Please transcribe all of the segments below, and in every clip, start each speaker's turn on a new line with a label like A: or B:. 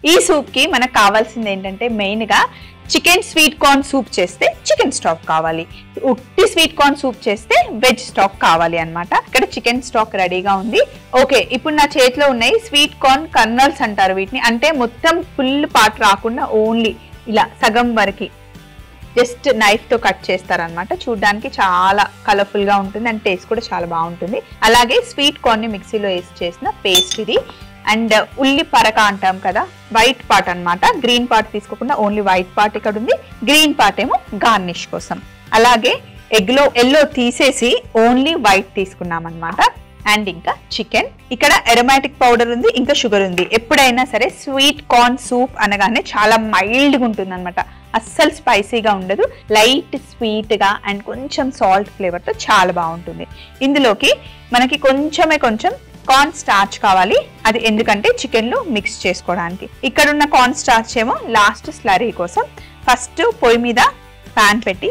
A: ఈ సూప్ కి మనకు కావాల్సింది ఏంటంటే మెయిన్ గా చికెన్ స్వీట్ కార్న్ సూప్ చేస్తే చికెన్ స్టాక్ కావాలి ఉట్టి స్వీట్ కార్న్ సూప్ చేస్తే వెజ్ స్టాక్ కావాలి అన్నమాట ఇక్కడ చికెన్ స్టాక్ రెడీగా ఉంది ఓకే ఇప్పుడు నా చేతిలో ఉన్నాయి స్వీట్ కార్న్ కర్నల్స్ అంటారు వీటిని అంటే మొత్తం ఫుల్ పార్ట్ రాకుండా ఓన్లీ ఇలా సగం వరకు జస్ట్ నైఫ్ తో కట్ చేస్తారనమాట చూడడానికి చాలా కలర్ఫుల్ గా ఉంటుంది అండ్ టేస్ట్ కూడా చాలా బాగుంటుంది అలాగే స్వీట్ కార్న్ ని మిక్సీలో వేసి చేసిన పేస్ట్ ఇది అండ్ ఉల్లి పరక అంటాం కదా వైట్ పార్ట్ అన్నమాట గ్రీన్ పార్ట్ తీసుకోకుండా ఓన్లీ వైట్ పార్ట్ ఇక్కడ ఉంది గ్రీన్ పార్ట్ ఏమో గార్నిష్ కోసం అలాగే ఎగ్ లో ఎల్లో తీసేసి ఓన్లీ వైట్ తీసుకున్నాం అనమాట అండ్ ఇంకా చికెన్ ఇక్కడ ఎరోమాటిక్ పౌడర్ ఉంది ఇంకా షుగర్ ఉంది ఎప్పుడైనా సరే స్వీట్ కార్న్ సూప్ అనగానే చాలా మైల్డ్గా ఉంటుంది అనమాట అస్సలు స్పైసీగా ఉండదు లైట్ స్వీట్ గా అండ్ కొంచెం సాల్ట్ ఫ్లేవర్ తో చాలా బాగుంటుంది ఇందులోకి మనకి కొంచెమే కొంచెం కార్న్ స్టార్చ్ కావాలి అది ఎందుకంటే చికెన్ లో మిక్స్ చేసుకోవడానికి ఇక్కడ ఉన్న కార్న్ స్టార్చ్ ఏమో లాస్ట్ స్లరీ కోసం ఫస్ట్ పొయ్యి మీద పాన్ పెట్టి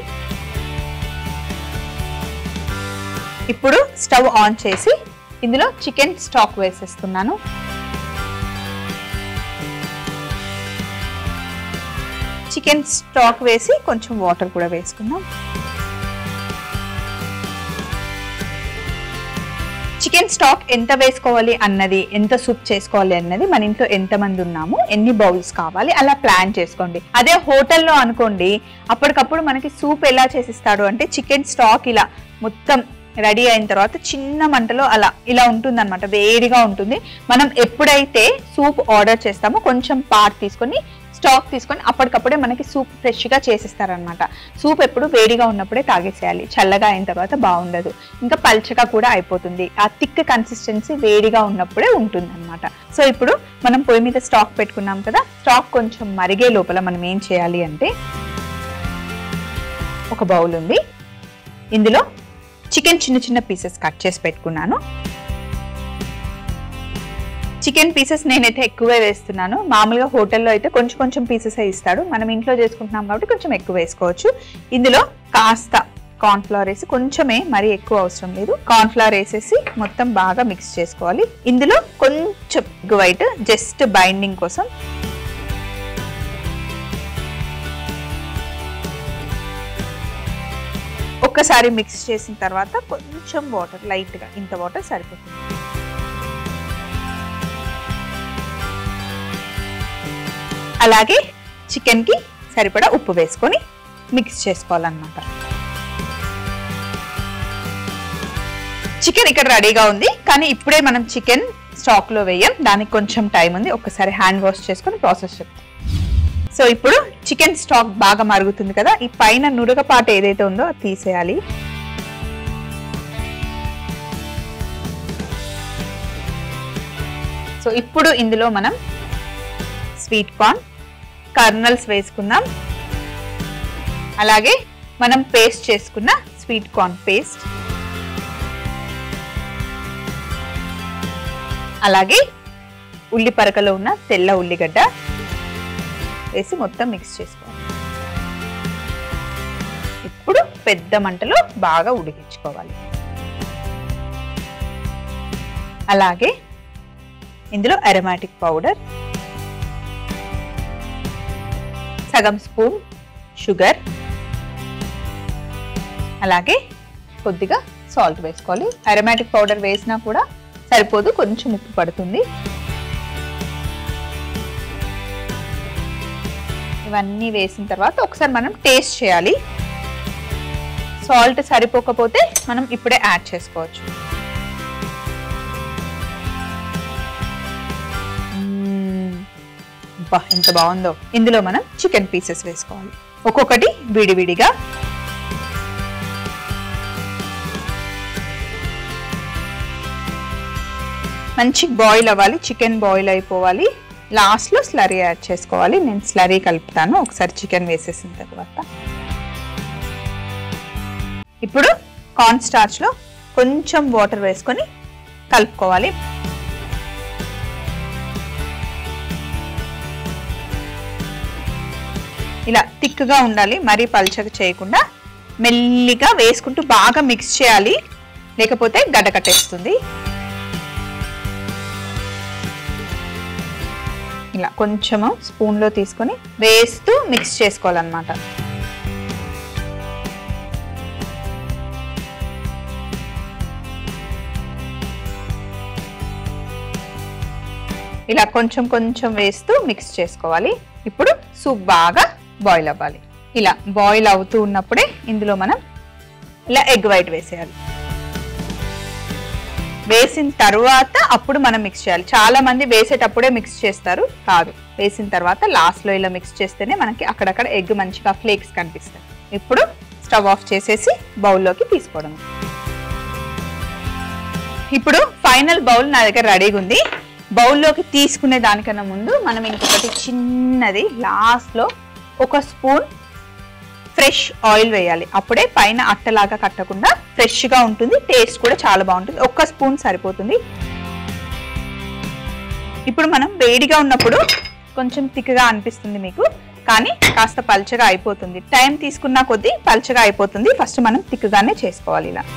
A: ఇప్పుడు స్టవ్ ఆన్ చేసి ఇందులో చికెన్ స్టాక్ వేసేస్తున్నాను చికెన్ స్టాక్ వేసి కొంచెం వాటర్ కూడా వేసుకుందాం చికెన్ స్టాక్ ఎంత వేసుకోవాలి అన్నది ఎంత సూప్ చేసుకోవాలి అన్నది మన ఇంట్లో ఎంత మంది ఉన్నాము ఎన్ని బౌల్స్ కావాలి అలా ప్లాన్ చేసుకోండి అదే హోటల్లో అనుకోండి అప్పటికప్పుడు మనకి సూప్ ఎలా చేసిస్తాడు అంటే చికెన్ స్టాక్ ఇలా మొత్తం రెడీ అయిన తర్వాత చిన్న మంటలో అలా ఇలా ఉంటుంది అనమాట వేడిగా ఉంటుంది మనం ఎప్పుడైతే సూప్ ఆర్డర్ చేస్తామో కొంచెం పార్ట్ తీసుకొని స్టాక్ తీసుకొని అప్పటికప్పుడే మనకి సూప్ ఫ్రెష్గా చేసిస్తారనమాట సూప్ ఎప్పుడు వేడిగా ఉన్నప్పుడే తాగేసేయాలి చల్లగా అయిన తర్వాత బాగుండదు ఇంకా పల్చగా కూడా అయిపోతుంది ఆ థిక్ కన్సిస్టెన్సీ వేడిగా ఉన్నప్పుడే ఉంటుంది అనమాట సో ఇప్పుడు మనం పొయ్యి మీద స్టాక్ పెట్టుకున్నాం కదా స్టాక్ కొంచెం మరిగే లోపల మనం ఏం చేయాలి అంటే ఒక బౌల్ ఉంది ఇందులో చికెన్ చిన్న చిన్న పీసెస్ కట్ చేసి పెట్టుకున్నాను చికెన్ పీసెస్ నేనైతే ఎక్కువే వేస్తున్నాను మామూలుగా హోటల్లో అయితే కొంచెం కొంచెం పీసెస్ ఇస్తాడు మనం ఇంట్లో చేసుకుంటున్నాం కాబట్టి కొంచెం ఎక్కువ వేసుకోవచ్చు ఇందులో కాస్త కార్న్ఫ్లవర్ వేసి కొంచెమే మరీ ఎక్కువ అవసరం లేదు కార్న్ఫ్లవర్ వేసేసి మొత్తం బాగా మిక్స్ చేసుకోవాలి ఇందులో కొంచెం వైట్ జస్ట్ బైండింగ్ కోసం ఒక్కసారి మిక్స్ చేసిన తర్వాత కొంచెం వాటర్ లైట్గా ఇంత వాటర్ సరిపోతుంది అలాగే చికెన్కి సరిపడా ఉప్పు వేసుకొని మిక్స్ చేసుకోవాలన్నమాట చికెన్ ఇక్కడ రెడీగా ఉంది కానీ ఇప్పుడే మనం చికెన్ స్టాక్లో వేయం దానికి కొంచెం టైం ఉంది ఒక్కసారి హ్యాండ్ వాష్ చేసుకొని ప్రాసెస్ చెప్తాం సో ఇప్పుడు చికెన్ స్టాక్ బాగా మరుగుతుంది కదా ఈ పైన నురగపాటు ఏదైతే ఉందో అది తీసేయాలి సో ఇప్పుడు ఇందులో మనం స్వీట్ కార్న్ కర్నల్స్ వేసుకుందాం అలాగే మనం పేస్ట్ చేసుకున్న స్వీట్ కార్న్ పేస్ట్ అలాగే ఉల్లి పరకలో ఉన్న తెల్ల ఉల్లిగడ్డ వేసి మొత్తం మిక్స్ చేసుకోవాలి ఇప్పుడు పెద్ద మంటలో బాగా ఉడికించుకోవాలి అలాగే ఇందులో అరోమాటిక్ పౌడర్ సగం స్పూన్ షుగర్ అలాగే కొద్దిగా సాల్ట్ వేసుకోవాలి అరోమాటిక్ పౌడర్ వేసినా కూడా సరిపోదు కొంచెం ఉప్పు పడుతుంది ఇవన్నీ వేసిన తర్వాత ఒకసారి మనం టేస్ట్ చేయాలి సాల్ట్ సరిపోకపోతే మనం ఇప్పుడే యాడ్ చేసుకోవచ్చు మ్మ్. అబ్బా ఎంత బాగుందో ఇందులో మనం చికెన్ పీసెస్ వేసుకోవాలి ఒక్కొక్కటి విడివిడిగా మంచి బాయిల్ అవ్వాలి చికెన్ బాయిల్ అయిపోవాలి లాస్ట్లో స్లరీ యాడ్ చేసుకోవాలి నేను స్లరీ కలుపుతాను ఒకసారి చికెన్ వేసేసిన తర్వాత ఇప్పుడు కార్న్ స్టార్చ్లో కొంచెం వాటర్ వేసుకొని కలుపుకోవాలి ఇలా థిక్గా ఉండాలి మరీ పల్చగా చేయకుండా మెల్లిగా వేసుకుంటూ బాగా మిక్స్ చేయాలి లేకపోతే గడ్డ కట్టేస్తుంది ఇలా కొంచెము స్పూన్లో తీసుకొని వేస్తూ మిక్స్ చేసుకోవాలన్నమాట ఇలా కొంచెం కొంచెం వేస్తూ మిక్స్ చేసుకోవాలి ఇప్పుడు సూప్ బాగా బాయిల్ అవ్వాలి ఇలా బాయిల్ అవుతూ ఉన్నప్పుడే ఇందులో మనం ఇలా ఎగ్ వైట్ వేసేయాలి వేసిన తర్వాత అప్పుడు మనం మిక్స్ చేయాలి చాలా మంది వేసేటప్పుడే మిక్స్ చేస్తారు కాదు వేసిన తర్వాత లాస్ట్ లో ఇలా మిక్స్ చేస్తేనే మనకి అక్కడక్కడ ఎగ్ మంచిగా ఫ్లేక్స్ కనిపిస్తాయి ఇప్పుడు స్టవ్ ఆఫ్ చేసేసి బౌల్లోకి తీసుకోవడం ఇప్పుడు ఫైనల్ బౌల్ నా దగ్గర రెడీగా ఉంది బౌల్లోకి తీసుకునే దానికన్నా ముందు మనం ఇంకొకటి చిన్నది లాస్ట్లో ఒక స్పూన్ ఫ్రెష్ ఆయిల్ వేయాలి అప్పుడే పైన అట్టలాగా కట్టకుండా ఫ్రెష్ గా ఉంటుంది టేస్ట్ కూడా చాలా బాగుంటుంది ఒక్క స్పూన్ సరిపోతుంది ఇప్పుడు మనం వేడిగా ఉన్నప్పుడు కొంచెం తిక్కగా అనిపిస్తుంది మీకు కానీ కాస్త పల్చగా అయిపోతుంది టైం తీసుకున్న కొద్దీ పల్చగా అయిపోతుంది ఫస్ట్ మనం తిక్కగానే చేసుకోవాలి ఇలా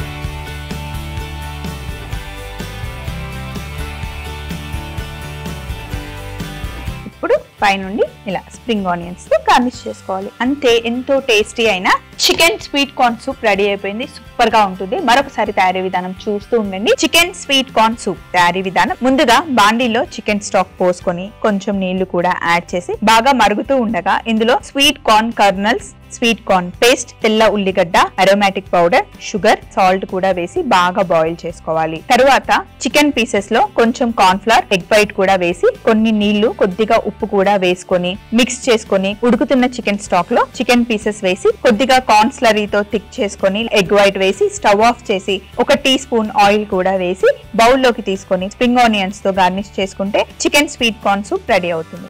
A: ఇప్పుడు పైనుండి ఇలా స్ప్రింగ్ ఆనియన్స్ తో గార్నిష్ చేసుకోవాలి అంతే ఎంతో టేస్టీ అయిన chicken sweet corn soup ready అయిపోయింది సూపర్ గా ఉంటుంది మరొకసారి తయారీ విధానం చూస్తూ ఉండండి చికెన్ స్వీట్ కార్న్ సూప్ తయారీ విధానం ముందుగా బాండీలో చికెన్ స్టాక్ పోసుకొని కొంచెం నీళ్లు కూడా యాడ్ చేసి బాగా మరుగుతూ ఉండగా ఇందులో sweet corn kernels sweet corn paste తెల్ల ఉల్లిగడ్డ అరోమాటిక్ పౌడర్ షుగర్ సాల్ట్ కూడా వేసి బాగా బాయిల్ చేసుకోవాలి తరువాత చికెన్ పీసెస్ లో కొంచెం కార్న్ ఫ్లవర్ ఎగ్ వైట్ కూడా వేసి కొన్ని నీళ్లు కొద్దిగా ఉప్పు కూడా వేసుకొని మిక్స్ చేసుకొని ఉడుకుతున్న చికెన్ స్టాక్ లో చికెన్ పీసెస్ వేసి కొద్దిగా కార్న్ స్లరీతో థిక్ చేసుకొని ఎగ్ వైట్ వేసి స్టవ్ ఆఫ్ చేసి ఒక టీ స్పూన్ ఆయిల్ కూడా వేసి బౌల్ లోకి తీసుకొని స్ప్రింగ్ ఆనియన్స్ తో గార్నిష్ చేసుకుంటే chicken sweet corn soup ready అవుతుంది